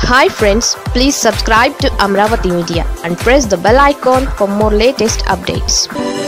hi friends please subscribe to Amaravati media and press the bell icon for more latest updates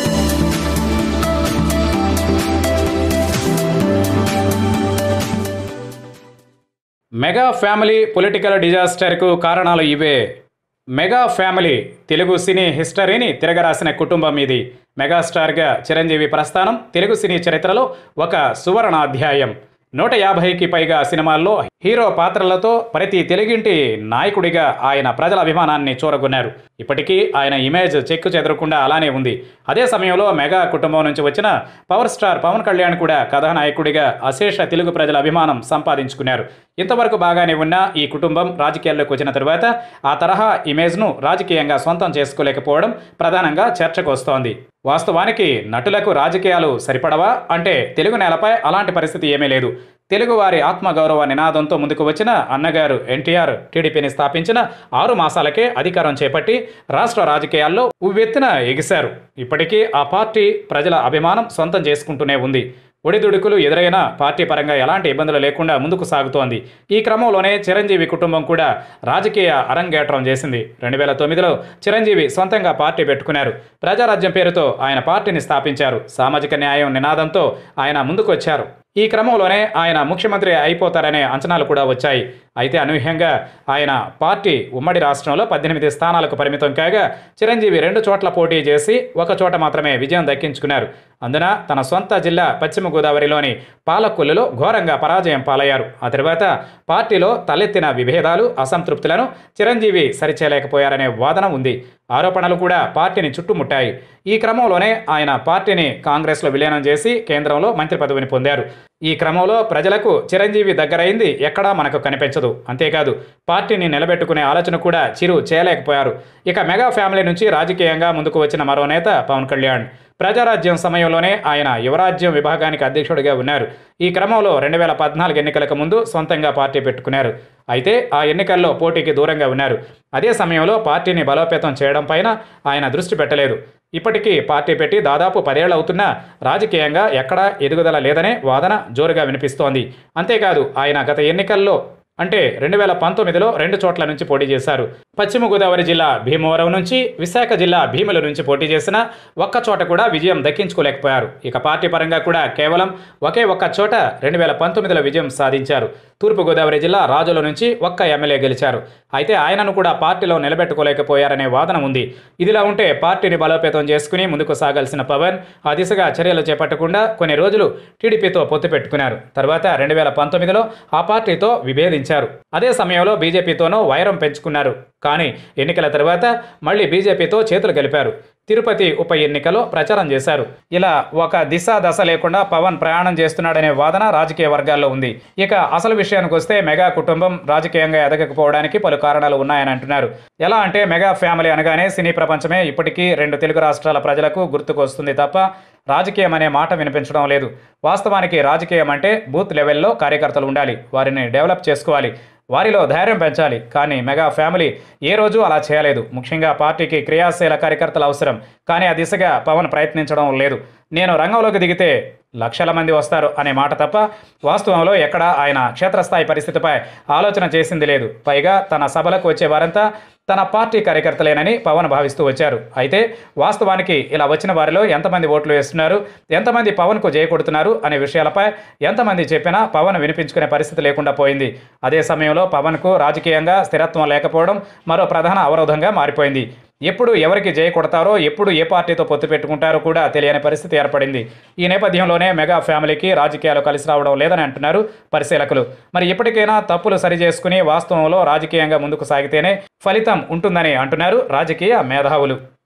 mega family political డిజాస్టర్కు కారణాలు ఇవే mega family Telugu సినీ హిస్టరీని తిరగరాసిన కుటుంబం ఇది మెగాస్టార్గా చిరంజీవి ప్రస్థానం తెలుగు సినీ చరిత్రలో ఒక సువర్ణ అధ్యాయం నూట యాభైకి పైగా సినిమాల్లో హీరో పాత్రలతో ప్రతి తెలుగింటి నాయకుడిగా ఆయన ప్రజల అభిమానాన్ని చూరగొన్నారు ఇప్పటికీ ఆయన ఇమేజ్ చెక్కు చెదరకుండా అలానే ఉంది అదే సమయంలో మెగా కుటుంబం నుంచి వచ్చిన పవర్ స్టార్ పవన్ కళ్యాణ్ కూడా కథానాయకుడిగా అశేష తెలుగు ప్రజల అభిమానం సంపాదించుకున్నారు ఇంతవరకు బాగానే ఉన్న ఈ కుటుంబం రాజకీయాల్లోకి వచ్చిన తరువాత ఆ తరహా ఇమేజ్ను రాజకీయంగా సొంతం చేసుకోలేకపోవడం ప్రధానంగా చర్చకు వస్తోంది వాస్తవానికి నటులకు రాజకీయాలు సరిపడవా అంటే తెలుగు నేలపై అలాంటి పరిస్థితి ఏమీ లేదు తెలుగువారి ఆత్మగౌరవ నినాదంతో ముందుకు వచ్చిన అన్నగారు ఎన్టీఆర్ టీడీపీని స్థాపించిన ఆరు మాసాలకే అధికారం చేపట్టి రాష్ట్ర రాజకీయాల్లో ఉవ్వెత్తున ఎగిశారు ఇప్పటికీ ఆ పార్టీ ప్రజల అభిమానం సొంతం చేసుకుంటూనే ఉంది ఒడిదుడుకులు ఎదురైన పార్టీ పరంగా ఎలాంటి ఇబ్బందులు లేకుండా ముందుకు సాగుతోంది ఈ క్రమంలోనే చిరంజీవి కుటుంబం కూడా రాజకీయ అరంగేట్రం చేసింది రెండు వేల తొమ్మిదిలో చిరంజీవి సొంతంగా పార్టీ పెట్టుకున్నారు ప్రజారాజ్యం పేరుతో ఆయన పార్టీని స్థాపించారు సామాజిక న్యాయం నినాదంతో ఆయన ముందుకు వచ్చారు ఈ క్రమంలోనే ఆయన ముఖ్యమంత్రి అయిపోతారనే అంచనాలు కూడా వచ్చాయి అయితే అనూహ్యంగా ఆయన పార్టీ ఉమ్మడి రాష్ట్రంలో పద్దెనిమిది స్థానాలకు పరిమితం కాగా చిరంజీవి రెండు చోట్ల పోటీ చేసి ఒక చోట మాత్రమే విజయం దక్కించుకున్నారు అందున తన సొంత జిల్లా పశ్చిమ గోదావరిలోని పాలకొల్లులో ఘోరంగా పరాజయం పాలయ్యారు ఆ తర్వాత పార్టీలో తలెత్తిన విభేదాలు అసంతృప్తులను చిరంజీవి సరిచేయలేకపోయారనే వాదన ఉంది ఆరోపణలు కూడా పార్టీని చుట్టుముట్టాయి ఈ క్రమంలోనే ఆయన పార్టీని కాంగ్రెస్లో విలీనం చేసి కేంద్రంలో మంత్రి పదవిని పొందారు ఈ క్రమంలో ప్రజలకు చిరంజీవి దగ్గరైంది ఎక్కడా మనకు కనిపించదు అంతేకాదు పార్టీని నిలబెట్టుకునే ఆలోచన కూడా చిరు చేయలేకపోయారు ఇక మెగా ఫ్యామిలీ నుంచి రాజకీయంగా ముందుకు వచ్చిన మరో నేత పవన్ కళ్యాణ్ ప్రజారాజ్యం సమయంలోనే ఆయన యువరాజ్యం విభాగానికి అధ్యక్షుడిగా ఉన్నారు ఈ క్రమంలో రెండు వేల పద్నాలుగు ఎన్నికలకు ముందు సొంతంగా పార్టీ పెట్టుకున్నారు అయితే ఆ ఎన్నికల్లో పోటీకి దూరంగా ఉన్నారు అదే సమయంలో పార్టీని బలోపేతం చేయడం పైన ఆయన దృష్టి పెట్టలేదు ఇప్పటికీ పార్టీ పెట్టి దాదాపు పదేళ్ళు అవుతున్నా రాజకీయంగా ఎక్కడా ఎదుగుదల లేదనే వాదన జోరుగా వినిపిస్తోంది అంతేకాదు ఆయన గత ఎన్నికల్లో అంటే రెండు వేల పంతొమ్మిదిలో రెండు చోట్ల నుంచి పోటీ చేశారు పశ్చిమ గోదావరి జిల్లా భీమవరం నుంచి విశాఖ జిల్లా భీముల నుంచి పోటీ చేసిన ఒక్క చోట కూడా విజయం దక్కించుకోలేకపోయారు ఇక పార్టీ పరంగా కూడా కేవలం ఒకే ఒక్క చోట రెండు వేల పంతొమ్మిదిలో విజయం సాధించారు తూర్పుగోదావరి జిల్లా రాజుల నుంచి ఒక్క ఎమ్మెల్యే గెలిచారు అయితే ఆయనను కూడా పార్టీలో నిలబెట్టుకోలేకపోయారనే వాదన ఉంది ఇదిలా ఉంటే పార్టీని బలోపేతం చేసుకుని ముందుకు సాగాల్సిన పవన్ ఆ దిశగా చర్యలు చేపట్టకుండా కొన్ని రోజులు టీడీపీతో పొత్తు పెట్టుకున్నారు తర్వాత రెండు వేల పంతొమ్మిదిలో ఆ పార్టీతో విభేదించారు అదే సమయంలో బీజేపీతోనూ వైరం పెంచుకున్నారు కానీ ఎన్నికల తర్వాత మళ్ళీ బీజేపీతో చేతులు గెలిపారు తిరుపతి ఉప ఎన్నికలో ప్రచారం చేశారు ఇలా ఒక దిశ దశ లేకుండా పవన్ ప్రయాణం చేస్తున్నాడనే వాదన రాజకీయ వర్గాల్లో ఉంది ఇక అసలు విషయానికి వస్తే మెగా కుటుంబం రాజకీయంగా ఎదగకపోవడానికి పలు కారణాలు ఉన్నాయని అంటున్నారు ఎలా అంటే మెగా ఫ్యామిలీ అనగానే సినీ ప్రపంచమే ఇప్పటికీ రెండు తెలుగు రాష్ట్రాల ప్రజలకు గుర్తుకొస్తుంది తప్ప రాజకీయం అనే మాట వినిపించడం లేదు వాస్తవానికి రాజకీయం అంటే బూత్ లెవెల్లో కార్యకర్తలు ఉండాలి వారిని డెవలప్ చేసుకోవాలి వారిలో ధైర్యం పెంచాలి కానీ మెగా ఫ్యామిలీ ఏ రోజు అలా చేయలేదు ముఖ్యంగా పార్టీకి క్రియాశీల కార్యకర్తలు అవసరం కానీ ఆ దిశగా పవన్ ప్రయత్నించడం లేదు నేను రంగంలోకి దిగితే లక్షల మంది వస్తారు అనే మాట తప్ప వాస్తవంలో ఎక్కడా ఆయన క్షేత్రస్థాయి పరిస్థితిపై ఆలోచన చేసింది లేదు పైగా తన సభలకు వచ్చే వారంతా తన పార్టీ కార్యకర్తలేనని పవన్ భావిస్తూ వచ్చారు అయితే వాస్తవానికి ఇలా వచ్చిన వారిలో ఎంతమంది ఓట్లు వేస్తున్నారు ఎంతమంది పవన్కు జయ కొడుతున్నారు అనే విషయాలపై ఎంతమంది చెప్పినా పవన్ వినిపించుకునే పరిస్థితి లేకుండా పోయింది అదే సమయంలో పవన్కు రాజకీయంగా స్థిరత్వం లేకపోవడం మరో ప్రధాన అవరోధంగా మారిపోయింది ఎప్పుడు ఎవరికి జయ కొడతారో ఎప్పుడు ఏ పార్టీతో పొత్తు పెట్టుకుంటారో కూడా తెలియని పరిస్థితి ఏర్పడింది ఈ నేపథ్యంలోనే మెగా ఫ్యామిలీకి రాజకీయాలు కలిసి రావడం లేదని అంటున్నారు పరిశీలకులు మరి ఇప్పటికైనా తప్పులు సరిచేసుకుని వాస్తవంలో రాజకీయంగా ముందుకు సాగితేనే ఫలితం ఉంటుందని అంటున్నారు రాజకీయ మేధావులు